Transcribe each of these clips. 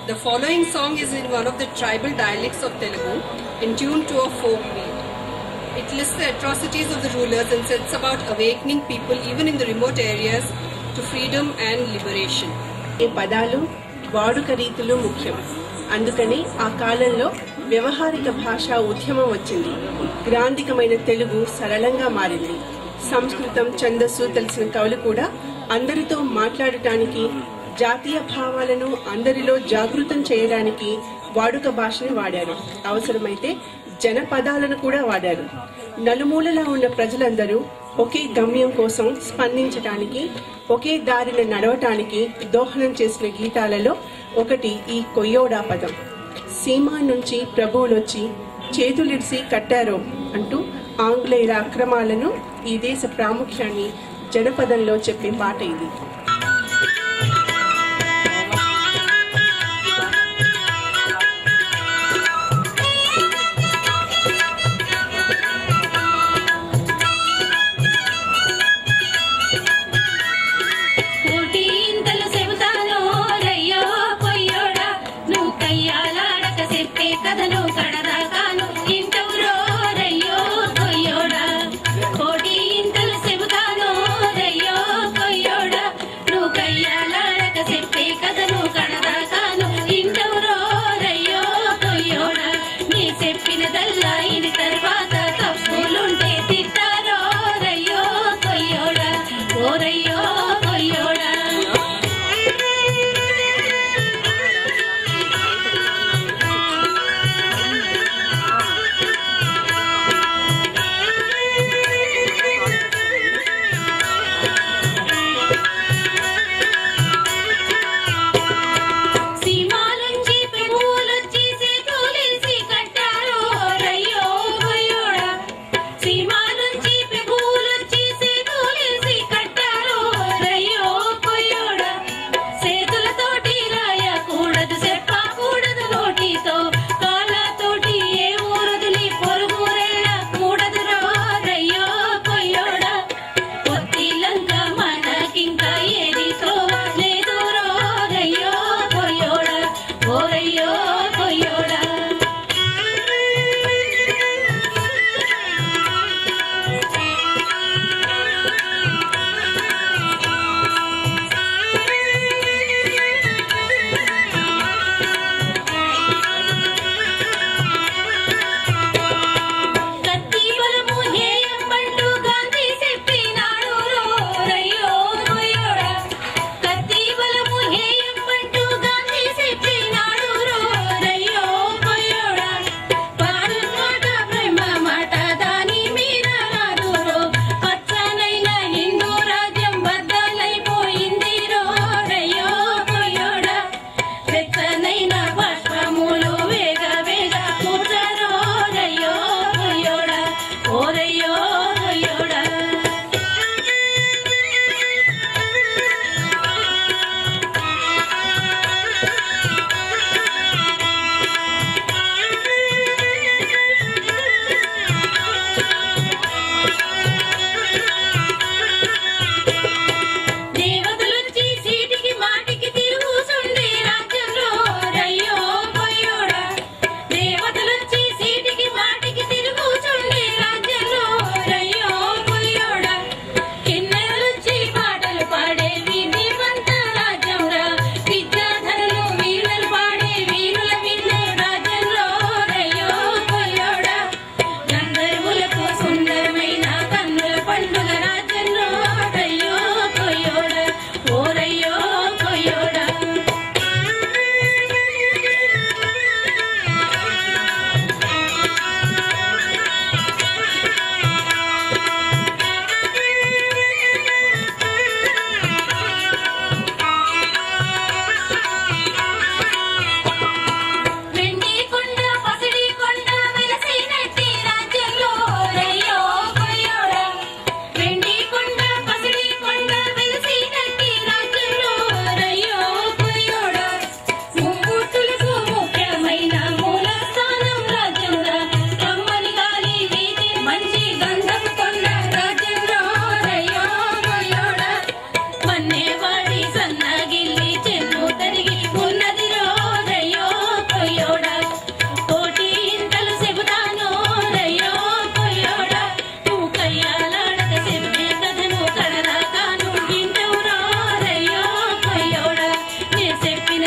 The following song is in one of the tribal dialects of Telugu, in tune to a folk beat. It lists the atrocities of the rulers and sets about awakening people even in the remote areas to freedom and liberation. ఈ పదాలు వాడుక రీతులు ముఖ్యం అందుకని ఆ కాలంలో వ్యవహారిక భాషా ఉద్యమం వచ్చింది గ్రాంధికమైన తెలుగు సరళంగా మారింది సంస్కృతం ఛందస్సు తెలిసిన కవులు కూడా అందరితో మాట్లాడటానికి జాతీయ భావాలను అందరిలో జాగృతం చేయడానికి వాడుక భాషని వాడారు అవసరమైతే జనపదాలను కూడా వాడారు నలుమూలలా ఉన్న ప్రజలందరూ ఒకే గమ్యం కోసం స్పందించటానికి ఒకే దారిన నడవటానికి దోహదం చేసిన గీతాలలో ఒకటి ఈ కొయ్యోడా పదం సీమా నుంచి ప్రభువులొచ్చి చేతులిడిసి కట్టారో అంటూ ఆంగ్లేయుల అక్రమాలను ఈ దేశ ప్రాముఖ్యాన్ని జనపదంలో చెప్పే పాట ఇది కోటి ఇంతలు చెబుతాను రయ్యో కొయ్యోడా నువ్వు కయ్యాలాడక చెప్పే కథలు కడదాకాను ఇంటవురో రయ్యో కొయ్యోడా కోటి ఇంతలు చెబుతాను రయ్యో కొయ్యోడా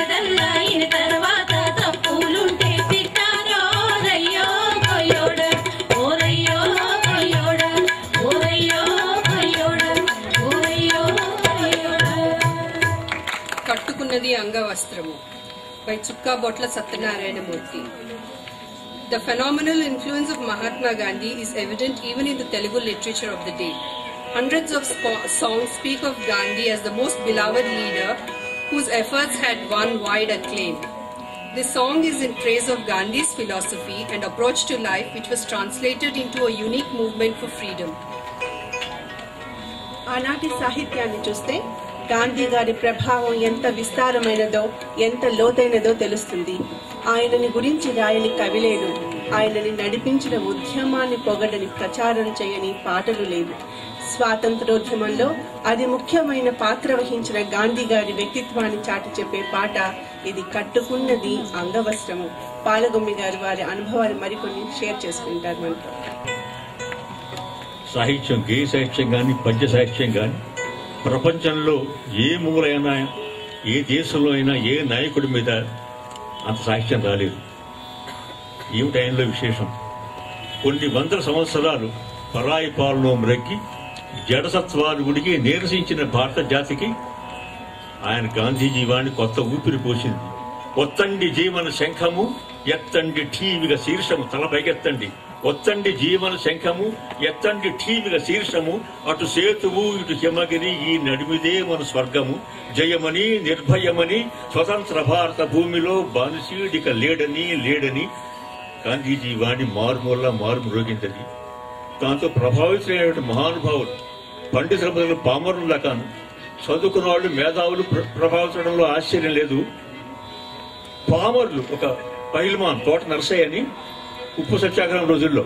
కదల్లా అయిన తర్వాత తప్పులుంటే తిట్టారో రయ్యో కొయ్యోడ ఓరయ్యో కొయ్యోడ ఓరయ్యో కొయ్యోడ ఓరయ్యో కొయ్యోడ కట్టుకున్నది అంగవస్త్రము by Chukka Botla Satyanarayanamurthy The phenomenal influence of Mahatma Gandhi is evident even in the Telugu literature of the day. Hundreds of spo- songs speak of Gandhi as the most beloved leader whose efforts had won wide acclaim. This song is in praise of Gandhi's philosophy and approach to life, which was translated into a unique movement for freedom. ఆనాటి సాహిత్యాన్ని చూస్తే గాంధీ గారి ప్రభావం ఎంత విస్తారమైనదో ఎంత లోతైనదో తెలుస్తుంది ఆయనని గురించి రాయని కవి లేదు ఆయనని నడిపించిన ఉద్యమాన్ని పొగడని ప్రచారం చేయని పాటలు లేవు స్వాతంత్రోద్యమంలో అది ముఖ్యమైన పాత్ర వహించిన గాంధీ గారి వ్యక్తిత్వాన్ని చాటి చెప్పే పాట ఇది కట్టుకున్నది అంగవస్త్రము పాలగొమ్మి గారు వారి అనుభవాలు మరికొన్ని షేర్ చేసుకుంటారు మనతో సాహిత్యం గేయ సాహిత్యం కానీ పద్య సాహిత్యం కానీ ప్రపంచంలో ఏ మూలైనా ఏ దేశంలో అయినా ఏ నాయకుడి మీద అంత సాహిత్యం రాలేదు ఏమిటి ఆయనలో విశేషం కొన్ని వందల సంవత్సరాలు పరాయి పాలన మ్రగ్గి జడసత్వాలుడికి నీరసించిన భారత జాతికి ఆయన గాంధీజీ వాణి కొత్త ఊపిరి పోసింది ఒత్తండి జీవన శంఖము ఎత్తండి ఠీవిగా శీర్షము తల పైకెత్తండి ఒత్తండి జీవన శంఖము ఎత్తండి ఠీవిగా శీర్షము అటు సేతువు ఇటు హిమగిరి ఈ నడిమిదే మన స్వర్గము జయమని నిర్భయమని స్వతంత్ర భారత భూమిలో బానిసీడిక లేడని లేడని గాంధీజీ వాణి మారుమూల మారుమ్రోగిందని దాంతో ప్రభావితులైనటువంటి మహానుభావులు పండితుల బదులు పామరుల కాను చదువుకున్న వాళ్ళు మేధావులు ప్ర- ప్రభావితడంలో ఆశ్చర్యం లేదు పామరులు ఒక పైల్మాన్ తోట నరసయ్య అని ఉప్పు సత్యాగ్రహం రోజుల్లో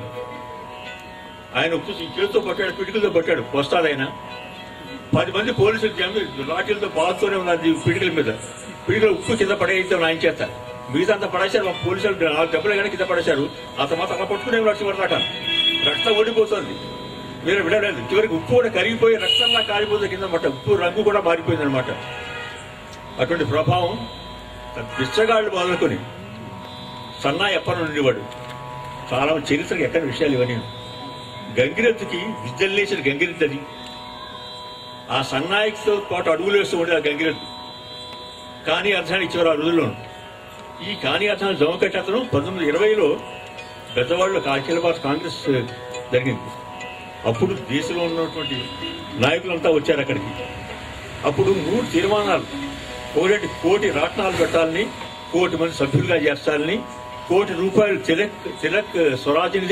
ఆయన ఉప్పు చేతితో పట్టాడు పిడికలతో పట్టాడు వస్తాడైనా పది మంది పోలీసులు జమ్మి లాఠీలతో బాగుతూనే ఉన్నారు ఈ పిడికల మీద పిడికలు ఉప్పు కింద పడేయిద్దాం ఆయన చేత మిగతా అంతా పడేశారు మా పోలీసులు నాలుగు దెబ్బలు కానీ కింద పడేశారు అతను మాత్రం అలా పట్టుకునే వచ్చి పడతాక రక్తం ఓడిపోతుంది మీరు విడలేదు చివరికి ఉప్పు కూడా కరిగిపోయి రక్తంలా కారిపోతుంది కింద అనమాట ఉప్పు రంగు కూడా మారిపోయింది అనమాట అటువంటి ప్రభావం బిచ్చగాళ్ళు మొదలుకొని సన్నా ఎప్పటి ఉండేవాడు చాలా చరిత్రకి ఎక్కడి విషయాలు ఇవన్నీ గంగిరెద్దుకి విద్యలేసిన గంగిరెద్దు అది ఆ సన్నాయితో పాటు అడుగులు వేస్తూ ఉండే ఆ గంగిరెద్దు కానీ అర్థాన్ని ఇచ్చేవారు ఆ రోజుల్లో ఈ కానీ అర్థాన్ని జమకట్టి అతను పంతొమ్మిది ఇరవైలో పెద్దవాళ్ళు అఖిల భారత కాంగ్రెస్ జరిగింది అప్పుడు దేశంలో ఉన్నటువంటి నాయకులంతా వచ్చారు అక్కడికి అప్పుడు మూడు తీర్మానాలు ఒకటి కోటి రాట్నాలు పెట్టాలని కోటి మంది సభ్యులుగా చేస్తారని కోటి రూపాయలు తిలక్ తిలక్ స్వరాజ్ నిధి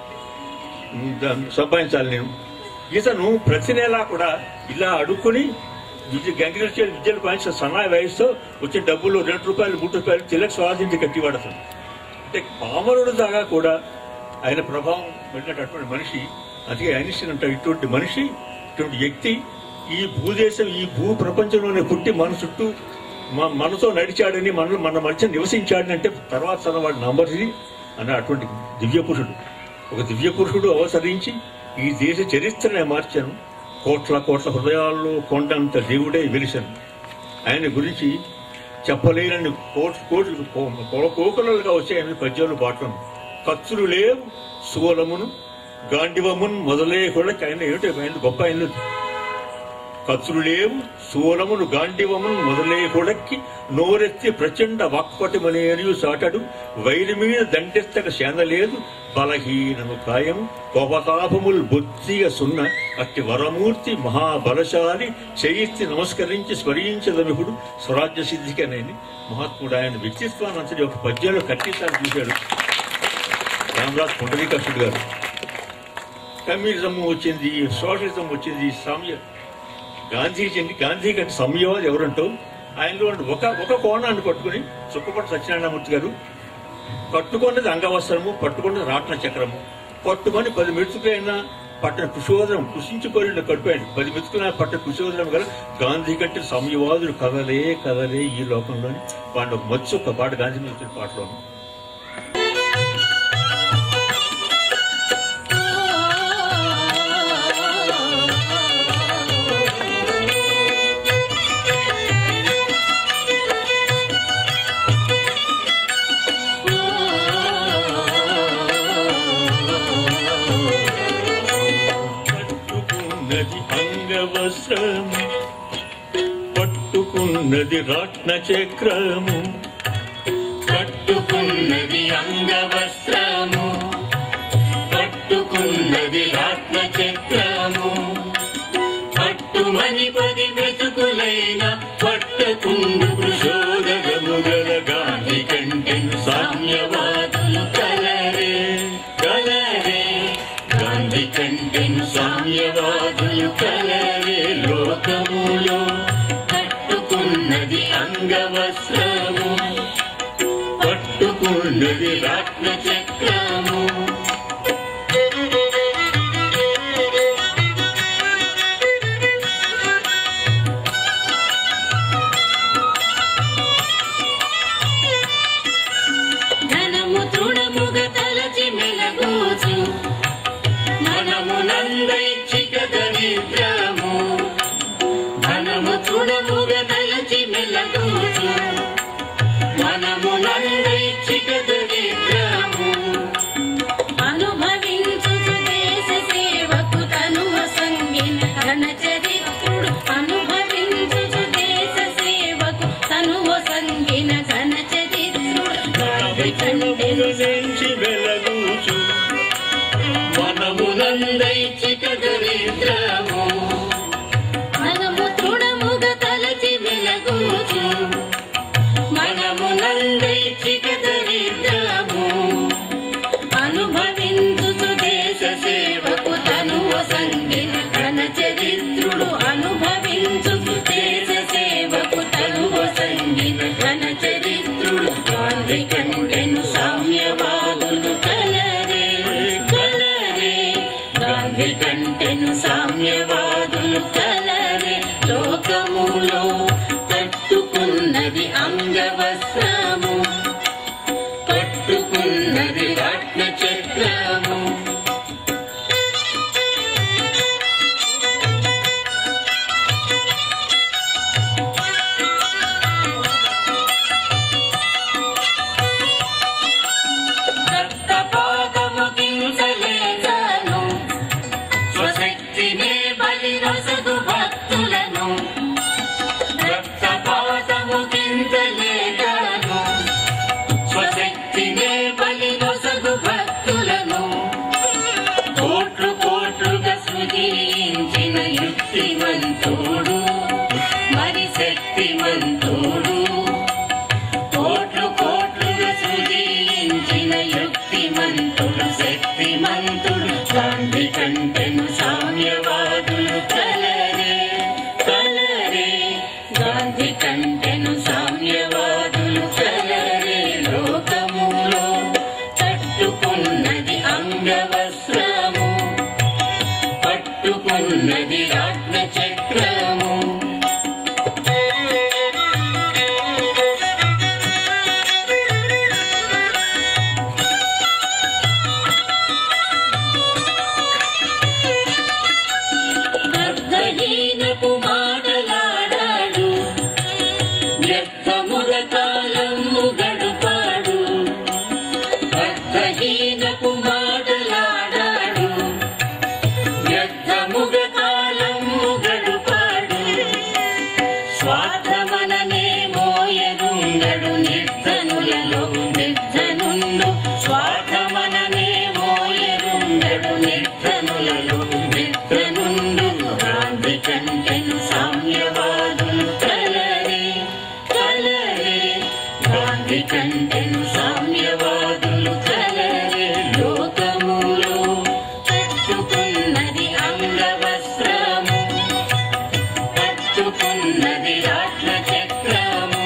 సంపాదించాలి నేను ఇతను ప్రతి నెల కూడా ఇలా అడుక్కుని విద్య గంగిరెడ్డి విద్యలు పాయించిన సన్నాయి వయసుతో వచ్చిన డబ్బులు రెండు రూపాయలు మూడు రూపాయలు తిలక్ స్వరాజ్ నిధి కట్టివాడు అతను అంటే పామరుడు దాకా కూడా ఆయన ప్రభావం వెళ్ళినటువంటి మనిషి అందుకే ఐన్స్టీన్ అంటారు ఇటువంటి మనిషి ఇటువంటి వ్యక్తి ఈ భూదేశం ఈ భూ ప్రపంచంలోనే పుట్టి మన చుట్టూ మ- మనతో నడిచాడని మన మన మధ్య నివసించాడని అంటే తర్వాత తన వాడు నమ్మది అని అటువంటి దివ్య పురుషుడు ఒక దివ్య పురుషుడు అవసరించి ఈ దేశ చరిత్రనే మార్చాను కోట్ల కోట్ల హృదయాల్లో కొండంత దేవుడే వెలిశాను ఆయన గురించి చెప్పలేనని కోట్లు కోట్లు కో- కోకలుగా వచ్చాయని పద్యాలు పాటలను కత్తులు లేవు సువలమును గాండివమున్ మొదలే కూడా ఆయన ఏమిటి ఆయన గొప్ప ఆయన కత్తులు లేవు సూలమును గాండివమును మొదలే కొడక్కి నోరెత్తి ప్రచండ వాక్పటిమనేరియు సాటడు వైరి మీద దండెత్తక సేన లేదు బలహీనము కాయము కోపతాపములు బొత్తిగా సున్న అట్టి వరమూర్తి మహాబలశాలి చేయిత్తి నమస్కరించి స్మరించదమికుడు స్వరాజ్య సిద్ధికనేని మహాత్ముడు ఆయన వ్యక్తిత్వాన్ని అంతటి ఒక పద్యంలో కట్టిస్తాను చూశాడు రామరాజ్ పుండరీకాక్షుడు గారు కమ్యూనిజం వచ్చింది సోషలిజం వచ్చింది సామ్య గాంధీజీని గాంధీ కంటే సంయవాది ఎవరంటూ ఆయనలో ఉన్న ఒక ఒక కోణాన్ని పట్టుకుని చుక్కపట్టు సత్యనారాయణమూర్తి గారు కట్టుకున్నది అంగవస్త్రము పట్టుకున్నది రాట్న చక్రము పట్టుకొని పది మెతుకులైన పట్టిన కుశోదరం కుషించిపోయిన కడుపాడు పది మెతుకులైన పట్టిన కుశోదరం గల గాంధీ కంటే సంయవాదుడు కదలే కదలే ఈ లోకంలోని వాడిని ఒక మచ్చు ఒక పాట గాంధీ మీద వచ్చిన పాటలోను ఓ పట్టుకున్నది రత్న చక్రము పట్టుకున్నది అంగవస్త్రము పట్టుకున్నది రత్న చక్రము పట్టుమని పది మెతుకులైన పట్టకుండు కృషోదరము గల గాంధీ కంటెను సామ్యవాదులు కలరే కలరే గాంధీ కంటెను సామ్యవాదులు కలరే లోకములో కట్టుకున్నది అంగవస్త్రము పట్టుకున్నది రత్న చక్రము ధనము తృణముగ తలచి మెలగూచు మనము నందైచ్చిక దరిద్రము ధనము తృణముగ తలచి మెలగూచు మనము నందైచ్చిక దరిద్రము అనుభవించు దేశ సేవకు తనువ సంగిన ఘన చరిత్రుడు అనుభవించు దేశ సేవకు తనువ సంగిన ఘన చరిత్రుడు గాంధీ కంటెను నుంచి వెలగూచు మనము నందైచ్చిక దరిద్రము మనము తృణముగ తలచి వెలగూచు మనము నందైచ్చిక దరిద్రము అనుభవించు దేశ సేవకు తనువ సంగిన ఘన చరిత్రుడు అనుభవించు దేశ సేవకు తనువ సంగిన ఘన చరిత్రుడు గాంధీ కంటెను సామ్యవాదులు కలరే కలరే గాంధీ కంటెను సామ్యవాదులు కలరే లోకములో కట్టుకున్నది అంగవస్త్రము పట్టుకున్నది రత్న చక్రము రక్తపాతము కింసలేదను స్వశక్తినే బలి నొసగు భక్తులను రక్తపాతము కింసలేదను స్వశక్తినే బలి నొసగు భక్తులను కోట్లు కోట్లుగా సృజించిన యుక్తిమంతుడు మరి శక్తిమంతుడు కోట్లు కోట్లుగా సృజించిన యుక్తిమంతుడు శక్తిమంతుడు గాంధీ కంటెను సామ్యవాదులు కలరే కలరే గాంధీ కంటెను సామ్యవాదులు కలరే లోకములో తట్టుకున్నది అంగవస్త్రము పట్టుకున్నది రత్న చక్రము అర్థహీనపు మాటలాడాడు వ్యర్థముల కాలము గడుపాడు అర్థహీనపు మాటలాడాడు వ్యర్థముగ కాలము గడుపాడు స్వార్థమననే మోయరుండడు నిర్ధనులలో నిర్ధనుండు స్వార్థమననే మోయరుండడు నిర్ధనులలో నిర్ధనుండు గాంధీ కంటెను సామ్యవాదులు కలరే కలరే గాంధీ కంటెను సామ్యవాదులు కలరే లోకములో కట్టుకున్నది అంగవస్త్రము పట్టుకున్నది రాట్ల చక్రము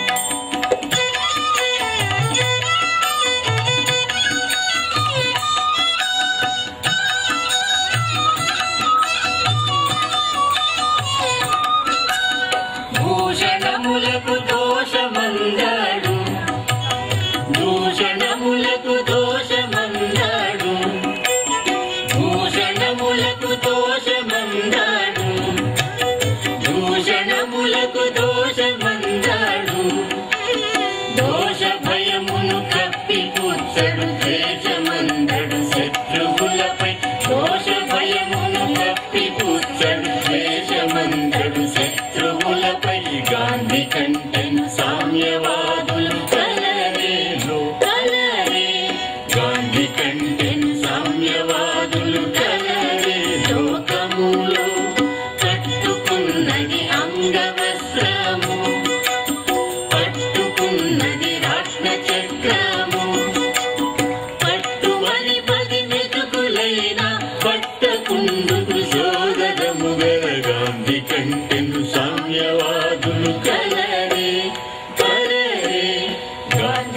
భూషణములకు దోషమందాడు దూషణములకు దోషమందాడు భూషణములకు దోషమందాడు దూషణములకు దోషమందాడు దోష భయమును కప్పిపుచ్చడు ద్వేషమందడు శత్రువులపై దోష భయమును కప్పిపుచ్చడు ద్వేషమందడు శత్రువులపై గాంధీ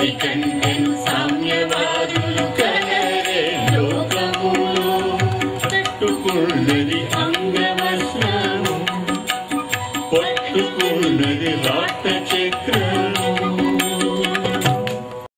శక్తి కంటెను సామ్యవాదులు కలరే లోకములో తట్టుకున్నది అంగవస్త్రము పట్టుకున్నది రాష్ట్ర చక్రము